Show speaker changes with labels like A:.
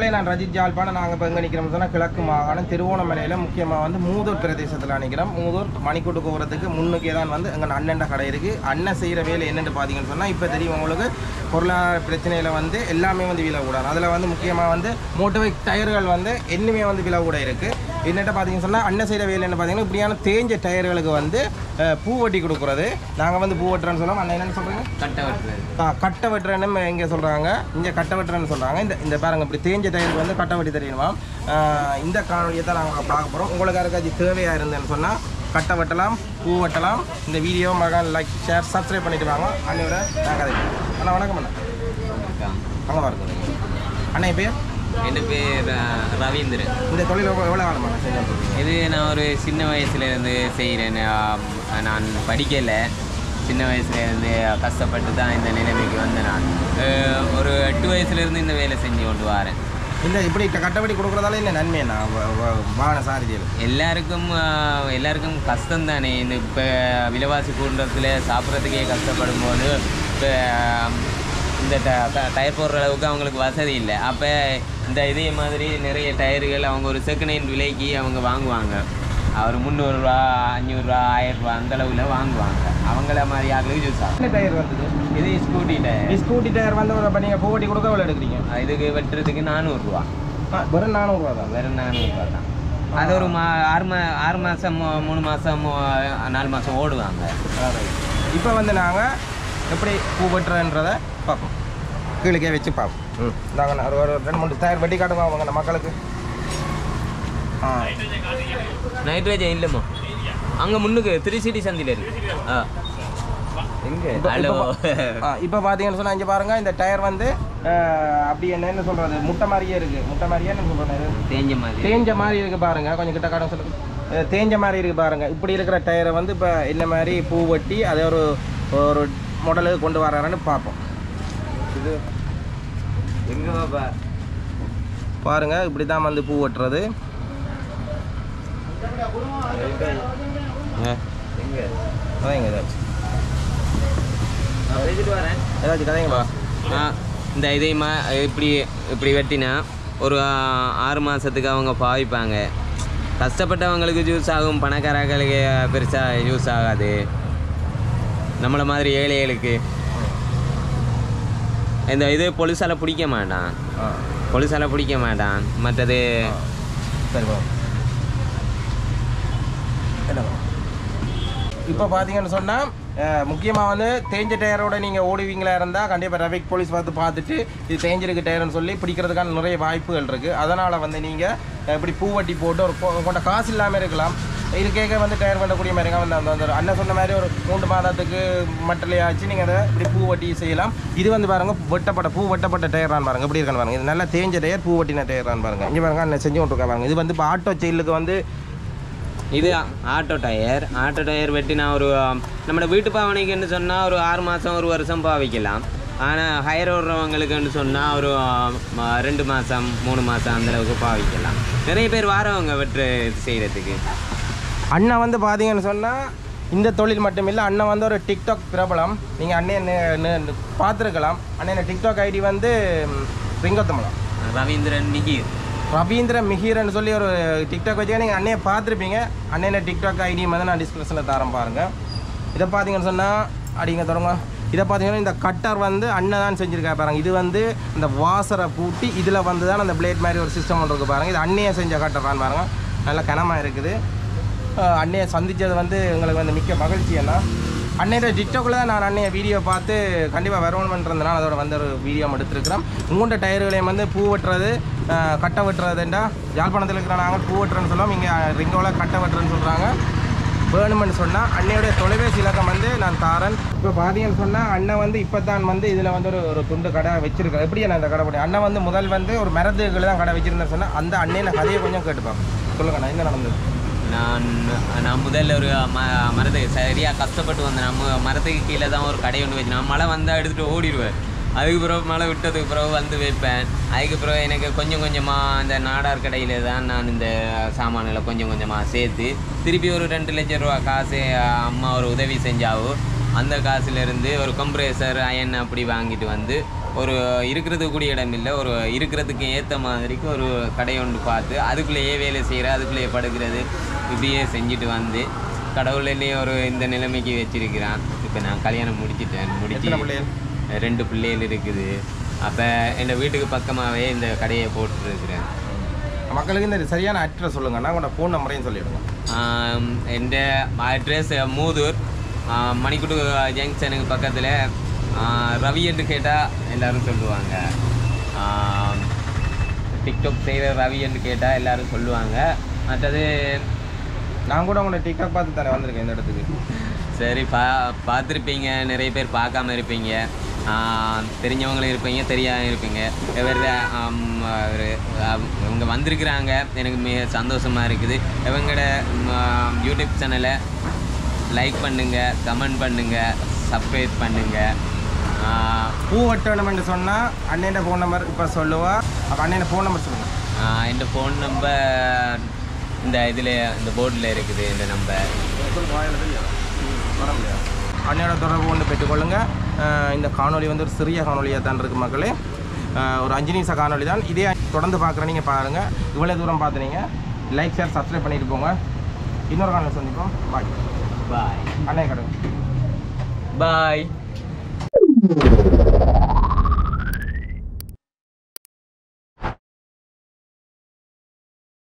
A: உறவுகளே நான் ரஜித் ஜாழ்ப்பாணம் நாங்கள் இப்போ எங்கே நிற்கிறோம் சொன்னால் கிழக்கு மாகாணம் திருவோணமலையில் முக்கியமாக வந்து மூதூர் பிரதேசத்தில் நிற்கிறோம் மூதூர் மணிக்கூட்டு போகிறதுக்கு முன்னுக்கே தான் வந்து எங்கள் அண்ணன் கடை இருக்குது அண்ணன் செய்கிற வேலை என்னென்னு பார்த்தீங்கன்னு சொன்னால் இப்போ தெரியும் உங்களுக்கு பொருளாதார பிரச்சனையில் வந்து எல்லாமே வந்து விலை கூடாது அதில் வந்து முக்கியமாக வந்து மோட்டோவைக் டயர்கள் வந்து இன்னுமே வந்து விலை கூட இருக்குது என்னட்ட பார்த்தீங்கன்னு சொன்னால் அண்ணன் செய்கிற வேலை என்ன பார்த்தீங்கன்னா இப்படியான தேஞ்ச டயர்களுக்கு வந்து அஹ், பூ வெட்டி கொடுக்குறது நாங்கள் வந்து பூ வெட்டுறோன்னு சொல்லுவோம் அண்ணன் என்னென்னு சொல்கிறீங்க
B: கட்டை வெட்டுறது
A: ஆ, கட்டை வெட்டுறன்னு இங்கே சொல்கிறாங்க இங்கே கட்டை வெட்டுறன்னு சொல்கிறாங்க இந்த இந்த பாருங்க இப்படி தேஞ்ச டயருக்கு வந்து கட்டை வெட்டி தெரியுமா ஆ, இந்த காணொலியை தான் நாங்கள் பார்க்க போகிறோம் உங்களுக்கு யாருக்காச்சும் தேவையாக இருந்தேன்னு சொன்னால் கட்டை வெட்டலாம் பூ வெட்டலாம் இந்த வீடியோ மகன் லைக் ஷேர் சப்ஸ்கிரைப் பண்ணிட்டு வாங்க அண்ணியோட நாங்கள் அதை அண்ணா வணக்கம் அண்ணா
B: வணக்கம்
A: அங்கே பாருங்க அண்ணா என் பேர்
B: என் பேர் அஹ், ரவீந்திரன்
A: இந்த தொழில் எவ்வளோ எவ்வளோ காலமாக செஞ்சு
B: இது நான் ஒரு சின்ன வயசுலேருந்து செய்கிறேன் நான் படிக்கலை சின்ன வயசுலேருந்து கஷ்டப்பட்டு தான் இந்த நிலைமைக்கு வந்தேன் நான் அஹ், ஒரு எட்டு வயசுலேருந்து இந்த வேலை செஞ்சு கொண்டு வரேன்
A: இந்த இப்படி கட்டப்படி கொடுக்குறதால என்ன நன்மைண்ணா வாகன சாரதியில்
B: எல்லாருக்கும் ஆஹ், எல்லாருக்கும் கஷ்டம் தானே இந்த இப்போ விலைவாசி கூண்டத்தில் சாப்பிட்றதுக்கே கஷ்டப்படும் போது இப்போ இந்த ட ட- டயர் போடுற அளவுக்கு அவங்களுக்கு வசதி இல்லை அப்போ இந்த இதே மாதிரி நிறைய டயர்கள் அவங்க ஒரு செகண்ட் ஹேண்ட் விலைக்கு அவங்க வாங்குவாங்க ஒரு முந்நூறுரூவா அஞ்சூறுரூவா ஆயிரரூவா அந்த அளவில் வாங்குவாங்க அவங்கள மாதிரி ஆளுக்கு யூஸ் ஆகும்
A: என்ன டயர் வந்தது
B: இது ஸ்கூட்டி டயர்
A: ஸ்கூட்டி டயர் வந்து இப்போ நீங்கள் பூவட்டி கொடுக்க எவ்வளோ எடுக்கிறீங்க
B: இதுக்கு வெட்டுறதுக்கு நானூறுரூவா
A: ஆ, வெறும் நானூறுரூவா தான்
B: வெறும் நானூறுரூவா தான் அது ஒரு மா ஆறு மா ஆறு மாதம் மூணு மாதம் நாலு மாதம் ஓடுவாங்க
A: இப்போ வந்து நாங்கள் எப்படி பூ வெட்டுறன்றதை பார்ப்போம் கீழே வச்சு பார்ப்போம் ம் இந்தாங்க ஒரு ஒரு ரெண்டு மூணு டயர் வெட்டி காட்டுங்க அவங்க நம்ம மக்களுக்கு ஆ
B: நைட்ரஜன் இல்லைம்மா அங்கே முன்னுக்கு த்ரீ சிட்டி சந்தியில் இருக்கு ஆ எங்கே
A: இப்போ
B: ஹலோ
A: ஆ இப்போ பார்த்தீங்கன்னு சொன்னால் இங்கே பாருங்கள் இந்த டயர் வந்து அஹ், அப்படி என்னன்னு சொல்கிறது முட்டை மாதிரியே இருக்குது முட்டை மாதிரியே என்ன சொல்கிறேன்
B: தேஞ்ச மாதிரி
A: தேஞ்ச மாதிரி இருக்கு பாருங்க கொஞ்சம் கிட்ட காட்ட சொல்லுங்க அஹ் தேஞ்ச மாதிரி இருக்கு பாருங்க இப்படி இருக்கிற டயரை வந்து இப்போ என்ன மாதிரி பூ வெட்டி அதை ஒரு ஒரு மாடலுக்கு கொண்டு வராருன்னு பார்ப்போம் இது
B: எங்கே பாப்பா
A: பாருங்க இப்படி தான் வந்து பூ வெட்டுறது
B: எங்கே
A: கதைங்க ஏதாச்சும்
B: நான் பேசிட்டு வரேன்
A: ஏதாச்சும் கதைங்களா
B: ஆ, இந்த இதே மா இப்படி இப்படி வெட்டினா ஒரு ஆ, ஆறு மாதத்துக்கு அவங்க பாவிப்பாங்க கஷ்டப்பட்டவங்களுக்கு யூஸ் ஆகும் பணக்காரர்களுக்கு பெருசாக யூஸ் ஆகாது நம்மளை மாதிரி ஏழைகளுக்கு இந்த இது பொலிசால பிடிக்க மாட்டான்
A: ஆ
B: பொலிசால பிடிக்க மாட்டான் மற்றது
A: சரி பா இப்போ பார்த்தீங்கன்னு சொன்னால் முக்கியமாக வந்து தேஞ்ச டயரோட நீங்கள் ஓடுவீங்களா இருந்தால் கண்டிப்பாக டிராஃபிக் போலீஸ் பார்த்து பார்த்துட்டு இது தேஞ்சிருக்கு டயர்னு சொல்லி பிடிக்கிறதுக்கான நிறைய வாய்ப்புகள் இருக்குது அதனால் வந்து நீங்கள் இப்படி பூவட்டி போட்டு ஒரு கொ- கொண்ட காசு இல்லாமல் இருக்கலாம் இது கேட்க வந்து டயர் பண்ணக்கூடிய மாதிரி வந்து அந்த அந்த அண்ணன் சொன்ன மாதிரி ஒரு மூன்று மாதத்துக்கு மட்டலையாச்சு நீங்கள் அதை இப்படி பூ வட்டி செய்யலாம் இது வந்து பாருங்க வெட்டப்பட்ட பூ வெட்டப்பட்ட டயர் தான் பாருங்க இப்படி இருக்கான்னு பாருங்க இது நல்லா தேஞ்ச டயர் பூ வட்டின டயர் தான் பாருங்க இங்கே பாருங்க அண்ணன் செஞ்சு கொண்டு பாருங்க இது வந்து இப்போ ஆட்டோ செயலுக்கு வந்து
B: இது ஆட்டோ டயர் ஆட்டோ டயர் வெட்டி நான் ஒரு நம்மளோட வீட்டு பாவனைக்குன்னு சொன்னால் ஒரு ஆறு மாதம் ஒரு வருஷம் பாவிக்கலாம் ஆனால் ஹையர் ஓடுறவங்களுக்குன்னு சொன்னால் ஒரு ஆ, ரெண்டு மாதம் மூணு மாதம் அந்தளவுக்கு பாவிக்கலாம் நிறைய பேர் வாரவங்க வெட்டு செய்கிறதுக்கு
A: அண்ணன் வந்து பார்த்தீங்கன்னு சொன்னால் இந்த தொழில் மட்டும் இல்லை அண்ணன் வந்து ஒரு டிக்டாக் பிரபலம் நீங்கள் அண்ணன் பார்த்துருக்கலாம் அண்ணன் டிக்டாக் ஐடி வந்து ம், ரிங்கத்தமலம்
B: ரவீந்திரன் மிகிர்
A: ரவீந்திர மிஹீரன்னு சொல்லி ஒரு டிக்டாக் வச்சு நீங்கள் அண்ணையை பார்த்துருப்பீங்க அண்ணன டிக்டாக் ஐடி வந்து நான் டிஸ்கிரிப்ஷனில் தரேன் பாருங்கள் இதை பார்த்தீங்கன்னு சொன்னால் அடிங்க தொடங்க இதை பார்த்தீங்கன்னா இந்த கட்டர் வந்து அண்ணன் தான் செஞ்சுருக்கா பாருங்க இது வந்து இந்த வாசரை பூட்டி இதில் வந்து தான் அந்த பிளேட் மாதிரி ஒரு சிஸ்டம் ஒன்று இருக்குது பாருங்கள் இது அண்ணையை செஞ்ச கட்டர் தான் பாருங்கள் நல்ல கனமாக இருக்குது அஹ் அண்ணையை சந்தித்தது வந்து எங்களுக்கு வந்து மிக்க மகிழ்ச்சி என்ன அன்னையோட டிக்டாக்கில் தான் நான் அன்னைய வீடியோ பார்த்து கண்டிப்பாக வரணுன்றதுனால அதோட வந்து ஒரு வீடியோ எடுத்துருக்கிறோம் உங்கள்கிட்ட டயர்களையும் வந்து பூ வெட்டுறது அஹ் கட்டை வெட்டுறதுண்டா யாழ்ப்பாணத்தில் இருக்கிற நாங்கள் பூ வெட்டுறேன்னு சொல்லுவோம் இங்கே ரிங்கோவில் கட்டை வெட்டுறேன்னு சொல்கிறாங்க வேணுமென்னு சொன்னால் அன்னையுடைய தொலைபேசி இலக்கம் வந்து நான் தாரன் இப்போ பார்த்தீங்கன்னு சொன்னால் அண்ணன் வந்து இப்போ தான் வந்து இதில் வந்து ஒரு ஒரு துண்டு கடை வச்சிருக்கேன் எப்படி நான் இந்த கடை பண்ணி அண்ணன் வந்து முதல் வந்து ஒரு மரத்துகளை தான் கடை வச்சிருந்தேன்னு சொன்னால் அந்த அண்ணன் கதையை கொஞ்சம் கேட்டுப்பாங்க சொல்லுங்க நான் என்ன நடந்தது
B: நான் நான் முதல்ல ஒரு ம மரத்துக்கு சரியாக கஷ்டப்பட்டு வந்தேன் நம்ம மரத்துக்கு கீழே தான் ஒரு கடை ஒன்று வச்சு நான் மழை வந்தால் எடுத்துகிட்டு ஓடிடுவேன் அதுக்கு பிறகு மழை விட்டதுக்கு பிறகு வந்து வைப்பேன் அதுக்கு பிறகு எனக்கு கொஞ்சம் கொஞ்சமாக அந்த நாடார் கடையில் தான் நான் இந்த சாமான்களை கொஞ்சம் கொஞ்சமாக சேர்த்து திருப்பி ஒரு ரெண்டு லட்சம் ரூபா காசு அம்மா ஒரு உதவி செஞ்சாவோ அந்த காசுலேருந்து ஒரு கம்ப்ரேசர் அயன் அப்படி வாங்கிட்டு வந்து ஒரு இருக்கிறதுக்கு கூடிய இடம் இல்லை ஒரு இருக்கிறதுக்கு ஏற்ற மாதிரிக்கு ஒரு கடை ஒன்று பார்த்து அதுக்குள்ளேயே வேலை செய்கிற அதுக்குள்ளேயே படுக்கிறது இப்படியே செஞ்சுட்டு வந்து கடவுள் என்னைய ஒரு இந்த நிலைமைக்கு வச்சிருக்கிறான் இப்போ நான் கல்யாணம் முடிச்சிட்டேன்
A: எத்தனை
B: முடிச்சு
A: பிள்ளைகள்
B: ரெண்டு பிள்ளைகள் இருக்குது அப்போ என் வீட்டுக்கு பக்கமாகவே இந்த கடையை போட்டுருக்கிறேன்
A: மக்களுக்கு இந்த சரியான அட்ரஸ் சொல்லுங்கண்ணா உங்களோட ஃபோன் நம்பரையும் சொல்லிவிடுங்க
B: എൻ്റെ அட்ரஸ் மூதூர் ஆஹ் மணிக்குட்டு ஜங்ஷனுக்கு பக்கத்தில் ரவி என்று கேட்டால் எல்லாரும் சொல்லுவாங்க ஆஹ் டிக்டாக் செய்கிற ரவி என்று கேட்டால் எல்லாரும் சொல்லுவாங்க மற்றது
A: நான் கூட உங்களை டிக்டாக் பார்த்து தானே வந்திருக்கேன் இந்த இடத்துக்கு
B: சரி பா பார்த்துருப்பீங்க நிறைய பேர் பார்க்காம இருப்பீங்க ஆஹ் தெரிஞ்சவங்களும் இருப்பீங்க தெரியாம இருப்பீங்க இவர் ஆம், இவரு, ஆம், இவங்க வந்திருக்கிறாங்க எனக்கு மிக சந்தோஷமாக இருக்குது இவங்களோட ம், யூடியூப் சேனலை லைக் பண்ணுங்கள் கமெண்ட் பண்ணுங்கள் சப்ஸ்கிரைப் பண்ணுங்கள்
A: பூ வெட்ட வேணும்னு சொன்னால் அண்ணன் ஃபோன் நம்பர் இப்போ சொல்லுவா அப்போ அண்ணன் ஃபோன் நம்பர் சொல்லுங்கள்
B: என் ஃபோன் நம்பர் இந்த இதில் இந்த போர்டில் இருக்குது இந்த நம்பர்
A: அண்ணையோட தொடர்பு கொண்டு பெற்றுக்கொள்ளுங்க அஹ் இந்த காணொளி வந்து ஒரு சிறிய காணொலியாக தான் இருக்குது மக்களே அஹ் ஒரு அஞ்சு நிமிஷம் காணொளி தான் இதே தொடர்ந்து பார்க்குற நீங்கள் பாருங்கள் இவ்வளோ தூரம் பார்த்துனீங்க லைக் ஷேர் சப்ஸ்கிரைப் பண்ணிட்டு போங்க இன்னொரு காணொலி சந்திப்போம் பாய்
B: பாய்
A: அண்ணே கடை
B: பாய்